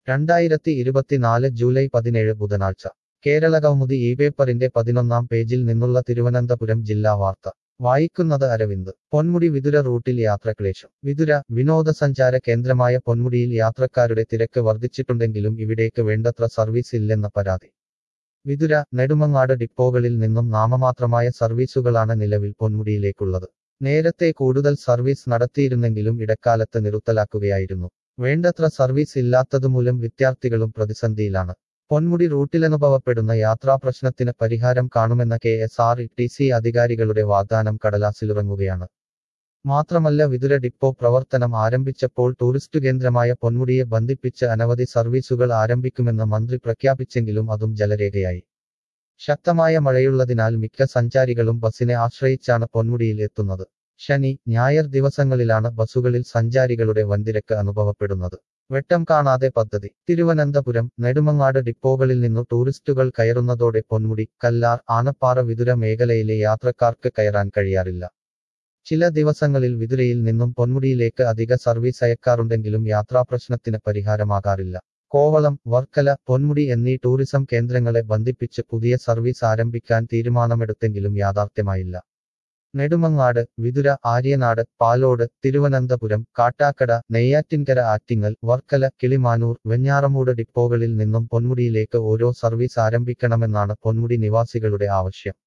രണ്ടായിരത്തി ഇരുപത്തിനാല് ജൂലൈ പതിനേഴ് ബുധനാഴ്ച കേരളകൗമുദി ഈ പേപ്പറിന്റെ പതിനൊന്നാം പേജിൽ നിന്നുള്ള തിരുവനന്തപുരം ജില്ലാ വാർത്ത വായിക്കുന്നത് അരവിന്ദ് പൊന്മുടി വിതുര റൂട്ടിൽ യാത്രക്ലേശം വിതുര വിനോദസഞ്ചാര കേന്ദ്രമായ പൊന്മുടിയിൽ യാത്രക്കാരുടെ തിരക്ക് വർദ്ധിച്ചിട്ടുണ്ടെങ്കിലും ഇവിടേക്ക് വേണ്ടത്ര സർവീസ് ഇല്ലെന്ന പരാതി വിതുര നെടുമങ്ങാട് ഡിപ്പോകളിൽ നിന്നും നാമമാത്രമായ സർവീസുകളാണ് നിലവിൽ പൊന്മുടിയിലേക്കുള്ളത് നേരത്തെ കൂടുതൽ സർവീസ് നടത്തിയിരുന്നെങ്കിലും ഇടക്കാലത്ത് നിർത്തലാക്കുകയായിരുന്നു വേണ്ടത്ര സർവീസ് ഇല്ലാത്തതുമൂലം വിദ്യാർത്ഥികളും പ്രതിസന്ധിയിലാണ് പൊന്മുടി റൂട്ടിലനുഭവപ്പെടുന്ന യാത്രാപ്രശ്നത്തിന് പരിഹാരം കാണുമെന്ന K S R T C അധികാരികളുടെ വാഗ്ദാനം കടലാസിലുറങ്ങുകയാണ് മാത്രമല്ല വിതുര ഡിപ്പോ പ്രവർത്തനം ആരംഭിച്ചപ്പോൾ ടൂറിസ്റ്റ് കേന്ദ്രമായ പൊന്മുടിയെ ബന്ധിപ്പിച്ച് അനവധി സർവീസുകൾ ആരംഭിക്കുമെന്ന് മന്ത്രി പ്രഖ്യാപിച്ചെങ്കിലും അതും ജലരേഖയായി ശക്തമായ മഴയുള്ളതിനാൽ മിക്ക സഞ്ചാരികളും ബസിനെ ആശ്രയിച്ചാണ് പൊന്മുടിയിൽ എത്തുന്നത് ശനി ഞായർ ദിവസങ്ങളിലാണ് ബസുകളിൽ സഞ്ചാരികളുടെ വൻതിരക്ക് അനുഭവപ്പെടുന്നത് വെട്ടം കാണാതെ പദ്ധതി തിരുവനന്തപുരം നെടുമങ്ങാട് ഡിപ്പോകളിൽ നിന്നു ടൂറിസ്റ്റുകൾ കയറുന്നതോടെ പൊന്മുടി കല്ലാർ ആനപ്പാറ വിതുര മേഖലയിലെ യാത്രക്കാർക്ക് കയറാൻ കഴിയാറില്ല ചില ദിവസങ്ങളിൽ വിതുരയിൽ നിന്നും പൊന്മുടിയിലേക്ക് അധിക സർവീസ് അയക്കാറുണ്ടെങ്കിലും യാത്രാപ്രശ്നത്തിന് പരിഹാരമാകാറില്ല കോവളം വർക്കല പൊന്മുടി എന്നീ ടൂറിസം കേന്ദ്രങ്ങളെ ബന്ധിപ്പിച്ച് പുതിയ സർവീസ് ആരംഭിക്കാൻ തീരുമാനമെടുത്തെങ്കിലും യാഥാർത്ഥ്യമായില്ല നെടുമങ്ങാട് വിതുര ആര്യനാട് പാലോട് തിരുവനന്തപുരം കാട്ടാക്കട നെയ്യാറ്റിൻകര ആറ്റിങ്ങൽ വർക്കല കിളിമാനൂർ വെഞ്ഞാറമൂട് ഡിപ്പോകളിൽ നിന്നും പൊന്മുടിയിലേക്ക് ഓരോ സർവീസ് ആരംഭിക്കണമെന്നാണ് പൊന്മുടി നിവാസികളുടെ ആവശ്യം